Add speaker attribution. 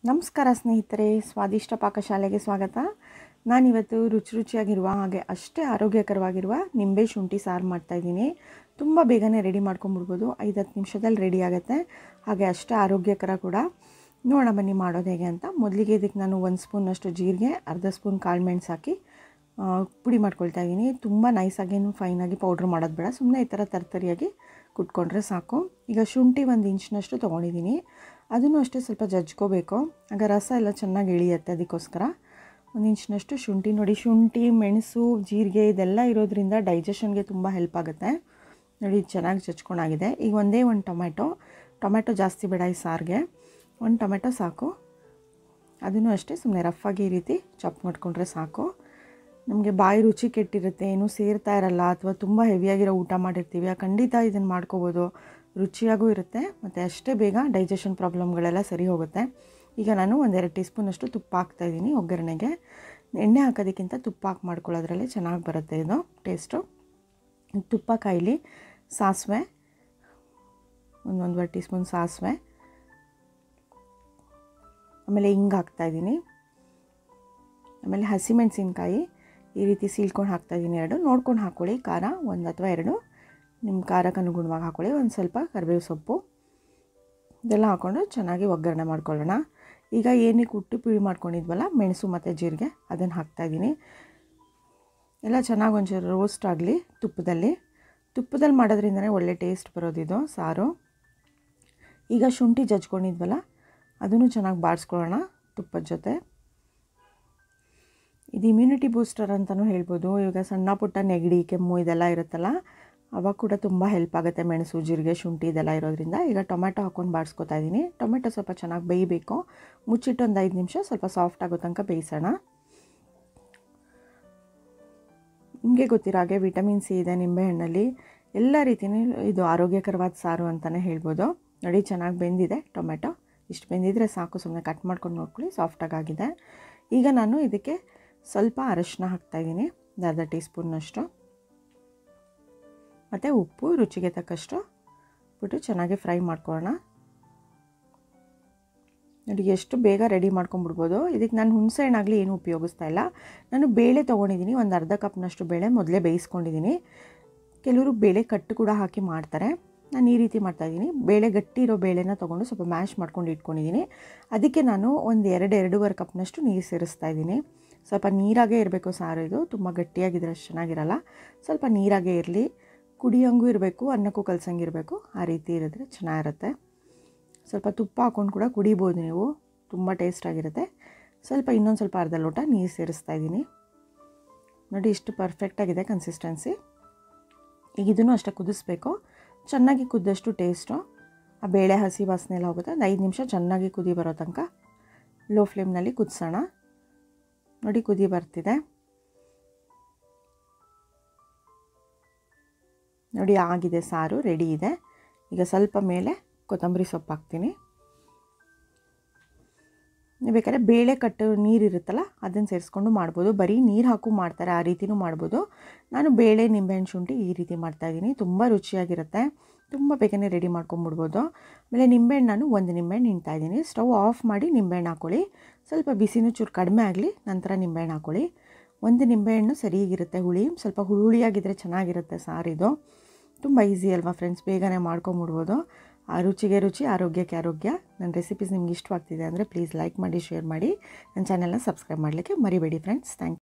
Speaker 1: ನಮಸ್ಕಾರ ಸ್ನೇಹಿತರೆ ಸ್ವಾದಿಷ್ಟ ಪಾಕಶಾಲೆಗೆ ಸ್ವಾಗತ ನಾನಿವತ್ತು ರುಚಿ ರುಚಿಯಾಗಿರುವ ಹಾಗೆ ಅಷ್ಟೇ ಆರೋಗ್ಯಕರವಾಗಿರುವ ನಿಂಬೆ ಶುಂಠಿ ಸಾರು ಮಾಡ್ತಾಯಿದ್ದೀನಿ ತುಂಬ ಬೇಗನೆ ರೆಡಿ ಮಾಡ್ಕೊಂಬಿಡ್ಬೋದು ಐದು ಹತ್ತು ನಿಮಿಷದಲ್ಲಿ ರೆಡಿ ಆಗುತ್ತೆ ಹಾಗೆ ಅಷ್ಟೇ ಆರೋಗ್ಯಕರ ಕೂಡ ನೋಡೋಣ ಬನ್ನಿ ಮಾಡೋದು ಹೇಗೆ ಅಂತ ಮೊದಲಿಗೆ ಇದಕ್ಕೆ ನಾನು ಒಂದು ಸ್ಪೂನಷ್ಟು ಜೀರಿಗೆ ಅರ್ಧ ಸ್ಪೂನ್ ಕಾಳು ಮೆಣಸು ಹಾಕಿ ಆ, ಪುಡಿ ಮಾಡ್ಕೊಳ್ತಾ ಇದ್ದೀನಿ ತುಂಬ ನೈಸಾಗೇನು ಫೈನಾಗಿ ಪೌಡ್ರ್ ಮಾಡೋದು ಬೇಡ ಸುಮ್ಮನೆ ಈ ಥರ ತರ್ತರಿಯಾಗಿ ಕುಟ್ಕೊಂಡ್ರೆ ಸಾಕು ಈಗ ಶುಂಠಿ ಒಂದು ಇಂಚ್ನಷ್ಟು ತೊಗೊಂಡಿದ್ದೀನಿ ಅದನ್ನು ಅಷ್ಟೇ ಸ್ವಲ್ಪ ಜಜ್ಕೋಬೇಕು ಆಗ ರಸ ಎಲ್ಲ ಚೆನ್ನಾಗಿ ಇಳಿಯುತ್ತೆ ಅದಕ್ಕೋಸ್ಕರ ಒಂದು ಇಂಚ್ನಷ್ಟು ಶುಂಠಿ ನೋಡಿ ಶುಂಠಿ ಮೆಣಸು ಜೀರಿಗೆ ಇದೆಲ್ಲ ಇರೋದ್ರಿಂದ ಡೈಜೆಷನ್ಗೆ ತುಂಬ ಹೆಲ್ಪ್ ಆಗುತ್ತೆ ನೋಡಿ ಇದು ಚೆನ್ನಾಗಿ ಜಜ್ಕೊಂಡಾಗಿದೆ ಈಗ ಒಂದೇ ಒಂದು ಟೊಮೆಟೊ ಟೊಮೆಟೊ ಜಾಸ್ತಿ ಬೇಡ ಈ ಸಾರಿಗೆ ಒಂದು ಟೊಮೆಟೊ ಸಾಕು ಅದನ್ನು ಅಷ್ಟೇ ಸುಮ್ಮನೆ ರಫಾಗಿ ಈ ರೀತಿ ಚಾಪ್ ಮಾಡ್ಕೊಂಡ್ರೆ ಸಾಕು ನಮಗೆ ಬಾಯಿ ರುಚಿ ಕೆಟ್ಟಿರುತ್ತೆ ಏನೂ ಸೇರ್ತಾ ಇರಲ್ಲ ಅಥವಾ ತುಂಬ ಹೆವಿಯಾಗಿರೋ ಊಟ ಮಾಡಿರ್ತೀವಿ ಆ ಖಂಡಿತ ಇದನ್ನು ಮಾಡ್ಕೋಬೋದು ರುಚಿಯಾಗೂ ಇರುತ್ತೆ ಮತ್ತು ಅಷ್ಟೇ ಬೇಗ ಡೈಜೆಷನ್ ಪ್ರಾಬ್ಲಮ್ಗಳೆಲ್ಲ ಸರಿ ಹೋಗುತ್ತೆ ಈಗ ನಾನು ಒಂದೆರಡು ಟೀ ಸ್ಪೂನಷ್ಟು ತುಪ್ಪ ಹಾಕ್ತಾಯಿದ್ದೀನಿ ಒಗ್ಗರಣೆಗೆ ಎಣ್ಣೆ ಹಾಕೋದಕ್ಕಿಂತ ತುಪ್ಪ ಹಾಕಿ ಮಾಡ್ಕೊಳ್ಳೋದ್ರಲ್ಲಿ ಚೆನ್ನಾಗಿ ಬರುತ್ತೆ ಇದು ಟೇಸ್ಟು ತುಪ್ಪ ಕಾಯಿಲಿ ಸಾಸಿವೆ ಒಂದು ಒಂದುವರೆ ಟೀ ಸ್ಪೂನ್ ಸಾಸಿವೆ ಆಮೇಲೆ ಹಿಂಗೆ ಹಾಕ್ತಾಯಿದ್ದೀನಿ ಆಮೇಲೆ ಹಸಿಮೆಣಸಿನ್ಕಾಯಿ ಈ ರೀತಿ ಸೀಳ್ಕೊಂಡು ಹಾಕ್ತಾಯಿದ್ದೀನಿ ಎರಡು ನೋಡ್ಕೊಂಡು ಹಾಕ್ಕೊಳ್ಳಿ ಖಾರ ಒಂದು ಅಥವಾ ಎರಡು ನಿಮ್ಮ ಖಾರಕ್ಕೆ ಅನುಗುಣವಾಗಿ ಹಾಕ್ಕೊಳ್ಳಿ ಒಂದು ಸ್ವಲ್ಪ ಕರಿಬೇವು ಸೊಪ್ಪು ಇದೆಲ್ಲ ಹಾಕ್ಕೊಂಡು ಚೆನ್ನಾಗಿ ಒಗ್ಗರಣೆ ಮಾಡ್ಕೊಳ್ಳೋಣ ಈಗ ಏನಕ್ಕೆ ಉಟ್ಟು ಪುಡಿ ಮಾಡ್ಕೊಂಡಿದ್ವಲ್ಲ ಮೆಣಸು ಮತ್ತು ಜೀರಿಗೆ ಅದನ್ನು ಹಾಕ್ತಾಯಿದ್ದೀನಿ ಎಲ್ಲ ಚೆನ್ನಾಗಿ ಒಂಚೂರು ರೋಸ್ಟ್ ಆಗಲಿ ತುಪ್ಪದಲ್ಲಿ ತುಪ್ಪದಲ್ಲಿ ಮಾಡೋದ್ರಿಂದನೇ ಒಳ್ಳೆ ಟೇಸ್ಟ್ ಬರೋದಿದು ಸಾರು ಈಗ ಶುಂಠಿ ಜಜ್ಕೊಂಡಿದ್ವಲ್ಲ ಅದನ್ನು ಚೆನ್ನಾಗಿ ಬಾಡಿಸ್ಕೊಳ್ಳೋಣ ತುಪ್ಪದ ಜೊತೆ ಇದು ಇಮ್ಯುನಿಟಿ ಬೂಸ್ಟರ್ ಅಂತಲೂ ಹೇಳ್ಬೋದು ಇವಾಗ ಸಣ್ಣ ಪುಟ್ಟ ನೆಗಡಿ ಕೆಮ್ಮು ಇದೆಲ್ಲ ಇರುತ್ತಲ್ಲ ಅವಾಗ ಕೂಡ ತುಂಬ ಹೆಲ್ಪ್ ಆಗುತ್ತೆ ಮೆಣಸು ಜೀರಿಗೆ ಶುಂಠಿ ಇದೆಲ್ಲ ಇರೋದ್ರಿಂದ ಈಗ ಟೊಮೆಟೊ ಹಾಕ್ಕೊಂಡು ಬಾಡಿಸ್ಕೊತಾ ಇದ್ದೀನಿ ಟೊಮೆಟೊ ಸ್ವಲ್ಪ ಚೆನ್ನಾಗಿ ಬೇಯಬೇಕು ಮುಚ್ಚಿಟ್ಟು ಒಂದು ಐದು ನಿಮಿಷ ಸ್ವಲ್ಪ ಸಾಫ್ಟ್ ಆಗೋ ತನಕ ಬೇಯಿಸೋಣ ನಿಮಗೆ ಗೊತ್ತಿರೋ ಹಾಗೆ ವಿಟಮಿನ್ ಸಿ ಇದೆ ನಿಂಬೆಹಣ್ಣಲ್ಲಿ ಎಲ್ಲ ರೀತಿಯೂ ಇದು ಆರೋಗ್ಯಕರವಾದ ಸಾರು ಅಂತಲೇ ಹೇಳ್ಬೋದು ನೋಡಿ ಚೆನ್ನಾಗಿ ಬೆಂದಿದೆ ಟೊಮೆಟೊ ಇಷ್ಟು ಬೆಂದಿದ್ರೆ ಸಾಕು ಸುಮ್ಮನೆ ಕಟ್ ಮಾಡ್ಕೊಂಡು ನೋಡ್ಕೊಳ್ಳಿ ಸಾಫ್ಟಾಗಿ ಆಗಿದೆ ಈಗ ನಾನು ಇದಕ್ಕೆ ಸ್ವಲ್ಪ ಅರಶಿನ ಹಾಕ್ತಾಯಿದ್ದೀನಿ ಒಂದು ಅರ್ಧ ಟೀ ಸ್ಪೂನ್ನಷ್ಟು ಮತ್ತು ಉಪ್ಪು ರುಚಿಗೆ ತಕ್ಕಷ್ಟು ಬಿಟ್ಟು ಚೆನ್ನಾಗಿ ಫ್ರೈ ಮಾಡ್ಕೊಳ್ಳೋಣ ನೋಡಿ ಎಷ್ಟು ಬೇಗ ರೆಡಿ ಮಾಡ್ಕೊಂಬಿಡ್ಬೋದು ಇದಕ್ಕೆ ನಾನು ಹುಣಸೆ ಹಣ್ಣಾಗಲಿ ಏನೂ ಉಪಯೋಗಿಸ್ತಾ ಇಲ್ಲ ನಾನು ಬೇಳೆ ತೊಗೊಂಡಿದ್ದೀನಿ ಒಂದು ಅರ್ಧ ಕಪ್ನಷ್ಟು ಬೇಳೆ ಮೊದಲೇ ಬೇಯಿಸ್ಕೊಂಡಿದ್ದೀನಿ ಕೆಲವರು ಬೇಳೆ ಕಟ್ಟು ಕೂಡ ಹಾಕಿ ಮಾಡ್ತಾರೆ ನಾನು ಈ ರೀತಿ ಮಾಡ್ತಾಯಿದ್ದೀನಿ ಬೇಳೆ ಗಟ್ಟಿ ಇರೋ ಬೇಳೆನ ತೊಗೊಂಡು ಸ್ವಲ್ಪ ಮ್ಯಾಶ್ ಮಾಡ್ಕೊಂಡು ಇಟ್ಕೊಂಡಿದ್ದೀನಿ ಅದಕ್ಕೆ ನಾನು ಒಂದು ಎರಡು ಎರಡೂವರೆ ಕಪ್ನಷ್ಟು ನೀರು ಸೇರಿಸ್ತಾ ಇದ್ದೀನಿ ಸ್ವಲ್ಪ ನೀರಾಗೇ ಇರಬೇಕು ಸಾರು ಇದು ತುಂಬ ಗಟ್ಟಿಯಾಗಿದ್ರೆ ಅಷ್ಟು ಚೆನ್ನಾಗಿರಲ್ಲ ಸ್ವಲ್ಪ ನೀರಾಗೇ ಇರಲಿ ಕುಡಿಯೋಂಗೂ ಇರಬೇಕು ಅನ್ನಕ್ಕೂ ಕಲ್ಸಂಗಿರಬೇಕು ಆ ರೀತಿ ಇರಿದ್ರೆ ಚೆನ್ನಾಗಿರುತ್ತೆ ಸ್ವಲ್ಪ ತುಪ್ಪ ಹಾಕ್ಕೊಂಡು ಕೂಡ ಕುಡಿಬೋದು ನೀವು ತುಂಬ ಟೇಸ್ಟಾಗಿರುತ್ತೆ ಸ್ವಲ್ಪ ಇನ್ನೊಂದು ಸ್ವಲ್ಪ ಅರ್ಧ ಲೋಟ ನೀರು ಸೇರಿಸ್ತಾ ಇದ್ದೀನಿ ನೋಡಿ ಇಷ್ಟು ಪರ್ಫೆಕ್ಟಾಗಿದೆ ಕನ್ಸಿಸ್ಟೆನ್ಸಿ ಈಗ ಇದನ್ನು ಅಷ್ಟೇ ಕುದಿಸ್ಬೇಕು ಚೆನ್ನಾಗಿ ಕುದ್ದಷ್ಟು ಟೇಸ್ಟು ಆ ಬೇಳೆ ಹಸಿ ವಾಸನೆ ಎಲ್ಲ ಹೋಗುತ್ತೆ ಒಂದು ಐದು ನಿಮಿಷ ಚೆನ್ನಾಗಿ ಕುದಿ ಬರೋ ತನಕ ಲೋ ಫ್ಲೇಮ್ನಲ್ಲಿ ಕುದಿಸೋಣ ನೋಡಿ ಕುದಿ ಬರ್ತಿದೆ ನೋಡಿ ಆಗಿದೆ ಸಾರು ರೆಡಿ ಇದೆ ಈಗ ಸ್ವಲ್ಪ ಮೇಲೆ ಕೊತ್ತಂಬರಿ ಸೊಪ್ಪು ಹಾಕ್ತೀನಿ ನೀವು ಬೇಕಾದ್ರೆ ಬೇಳೆ ಕಟ್ಟು ನೀರು ಇರುತ್ತಲ್ಲ ಅದನ್ನು ಸೇರಿಸ್ಕೊಂಡು ಮಾಡ್ಬೋದು ಬರೀ ನೀರು ಹಾಕು ಮಾಡ್ತಾರೆ ಆ ರೀತಿನೂ ಮಾಡ್ಬೋದು ನಾನು ಬೇಳೆ ನಿಂಬೆಹಣ್ಣು ಶುಂಠಿ ಈ ರೀತಿ ಮಾಡ್ತಾಯಿದ್ದೀನಿ ತುಂಬ ರುಚಿಯಾಗಿರುತ್ತೆ ತುಂಬ ಬೇಗನೆ ರೆಡಿ ಮಾಡ್ಕೊಂಬಿಡ್ಬೋದು ಆಮೇಲೆ ನಿಂಬೆಹಣ್ಣು ನಾನು ಒಂದು ನಿಂಬೆಹಣ್ಣು ಹಿಂಡ್ತಾ ಇದ್ದೀನಿ ಸ್ಟವ್ ಆಫ್ ಮಾಡಿ ನಿಂಬೆಹಣ್ಣು ಹಾಕ್ಕೊಳ್ಳಿ ಸ್ವಲ್ಪ ಬಿಸಿನೂ ಚೂರು ಕಡಿಮೆ ಆಗಲಿ ನಂತರ ನಿಂಬೆಹಣ್ಣು ಹಾಕ್ಕೊಳ್ಳಿ ಒಂದು ನಿಂಬೆಹಣ್ಣು ಸರಿಯಾಗಿರುತ್ತೆ ಹುಳಿ ಸ್ವಲ್ಪ ಹುಳಿಯಾಗಿದ್ದರೆ ಚೆನ್ನಾಗಿರುತ್ತೆ ಸಾರಿದು ತುಂಬ ಈಸಿ ಅಲ್ವಾ ಫ್ರೆಂಡ್ಸ್ ಬೇಗನೆ ಮಾಡ್ಕೊಂಬಿಡ್ಬೋದು ಆ ರುಚಿಗೆ ರುಚಿ ಆರೋಗ್ಯಕ್ಕೆ ಆರೋಗ್ಯ ನನ್ನ ರೆಸಿಪೀಸ್ ನಿಮ್ಗೆ ಇಷ್ಟವಾಗ್ತಿದೆ ಅಂದರೆ ಪ್ಲೀಸ್ ಲೈಕ್ ಮಾಡಿ ಶೇರ್ ಮಾಡಿ ನನ್ನ ಚಾನೆಲ್ನ ಸಬ್ಸ್ಕ್ರೈಬ್ ಮಾಡಲಿಕ್ಕೆ ಮರಿಬೇಡಿ ಫ್ರೆಂಡ್ಸ್ ಥ್ಯಾಂಕ್